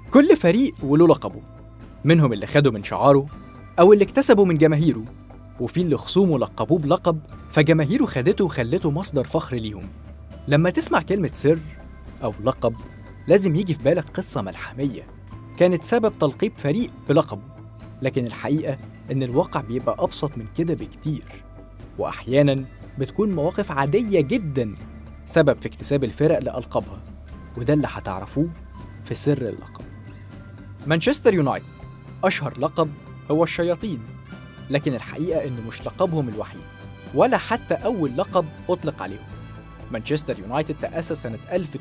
كل فريق وله لقبه منهم اللي خده من شعاره أو اللي اكتسبه من جماهيره وفي اللي خصومه لقبوه بلقب فجماهيره خدته وخلته مصدر فخر ليهم لما تسمع كلمة سر أو لقب لازم يجي في بالك قصة ملحمية كانت سبب تلقيب فريق بلقبه لكن الحقيقة إن الواقع بيبقى أبسط من كده بكتير وأحيانا بتكون مواقف عادية جدا سبب في اكتساب الفرق لألقابها وده اللي هتعرفوه في سر اللقب مانشستر يونايتد أشهر لقب هو الشياطين لكن الحقيقة إنه مش لقبهم الوحيد ولا حتى أول لقب أطلق عليهم مانشستر يونايتد تأسس سنة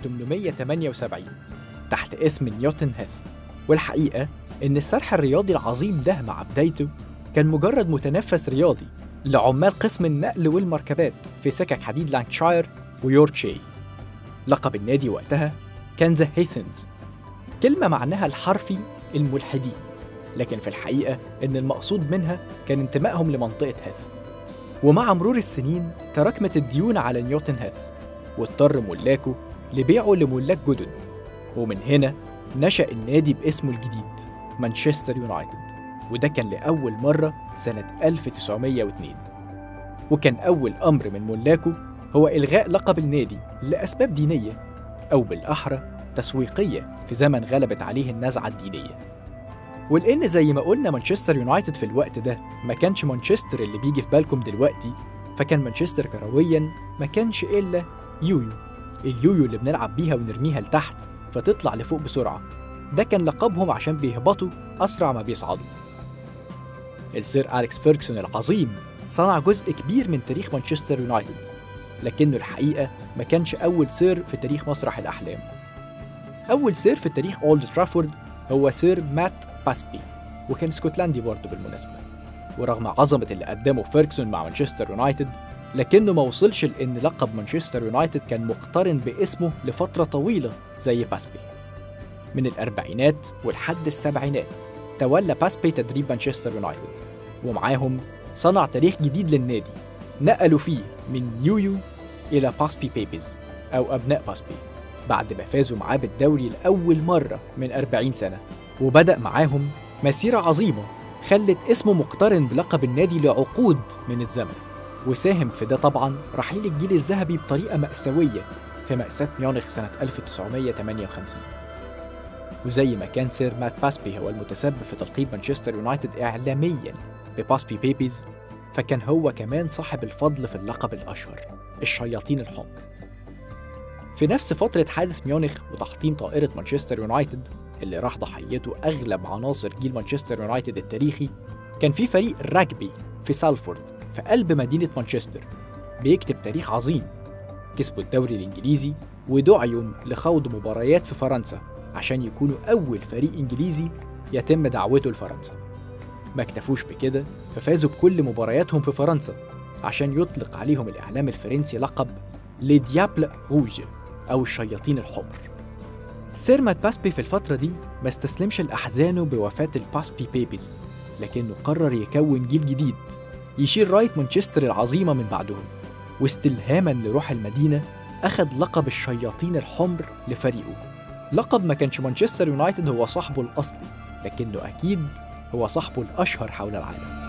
1878 تحت اسم نيوتن هيث والحقيقة إن السرح الرياضي العظيم ده مع بدايته كان مجرد متنفس رياضي لعمال قسم النقل والمركبات في سكك حديد لانكشاير ويوركشاير لقب النادي وقتها كان ذا هيثنز كلمة معناها الحرفي الملحدين لكن في الحقيقة إن المقصود منها كان انتمائهم لمنطقة هيث ومع مرور السنين تراكمت الديون على نيوتن هيث واضطر ملاكه لبيعه لملاك جدد ومن هنا نشأ النادي باسمه الجديد مانشستر يونايتد وده كان لأول مرة سنة 1902 وكان أول أمر من ملاكه هو إلغاء لقب النادي لأسباب دينية أو بالأحرى تسويقية في زمن غلبت عليه النزعة الدينية ولأن زي ما قلنا مانشستر يونايتد في الوقت ده ما كانش مانشستر اللي بيجي في بالكم دلوقتي فكان مانشستر كرويا ما كانش إلا يويو اليويو اللي بنلعب بيها ونرميها لتحت فتطلع لفوق بسرعة ده كان لقبهم عشان بيهبطوا أسرع ما بيصعدوا السير أليكس فيركسون العظيم صنع جزء كبير من تاريخ مانشستر يونايتد لكنه الحقيقة ما كانش أول سير في تاريخ مسرح الأحلام أول سير في تاريخ أولد ترافورد هو سير مات باسبي وكان اسكتلندي برضه بالمناسبة ورغم عظمة اللي قدمه فيركسون مع مانشستر يونايتد لكنه ما وصلش لأن لقب مانشستر يونايتد كان مقترن باسمه لفترة طويلة زي باسبي من الأربعينات ولحد السبعينات تولى باسبي تدريب مانشستر يونايتد ومعاهم صنع تاريخ جديد للنادي نقلوا فيه من يويو إلى باسبي بيبيز أو أبناء باسبي بعد ما فازوا معاه بالدوري لأول مرة من 40 سنة وبدأ معاهم مسيرة عظيمة خلت اسمه مقترن بلقب النادي لعقود من الزمن وساهم في ده طبعا رحيل الجيل الذهبي بطريقة مأساوية في مأساة ميونخ سنة 1958 وزي ما كان سير مات باسبي هو المتسبب في تلقيب مانشستر يونايتد إعلاميا بباسبي بيبيز فكان هو كمان صاحب الفضل في اللقب الأشهر الشياطين الحمر في نفس فترة حادث ميونخ وتحطيم طائرة مانشستر يونايتد اللي راح ضحيته أغلب عناصر جيل مانشستر يونايتد التاريخي كان في فريق راجبي في سالفورد في قلب مدينة مانشستر بيكتب تاريخ عظيم كسبوا الدوري الإنجليزي ودعيوا لخوض مباريات في فرنسا عشان يكونوا أول فريق إنجليزي يتم دعوته لفرنسا ما اكتفوش بكده ففازوا بكل مبارياتهم في فرنسا عشان يطلق عليهم الإعلام الفرنسي لقب لي ديابل روج أو الشياطين الحمر سير مات باسبي في الفترة دي ما استسلمش لأحزانه بوفاة الباسبي بيبيز لكنه قرر يكون جيل جديد يشيل راية مانشستر العظيمة من بعدهم واستلهاما لروح المدينة أخذ لقب الشياطين الحمر لفريقه لقب ما كانش مانشستر يونايتد هو صاحبه الأصلي لكنه أكيد هو صاحبه الأشهر حول العالم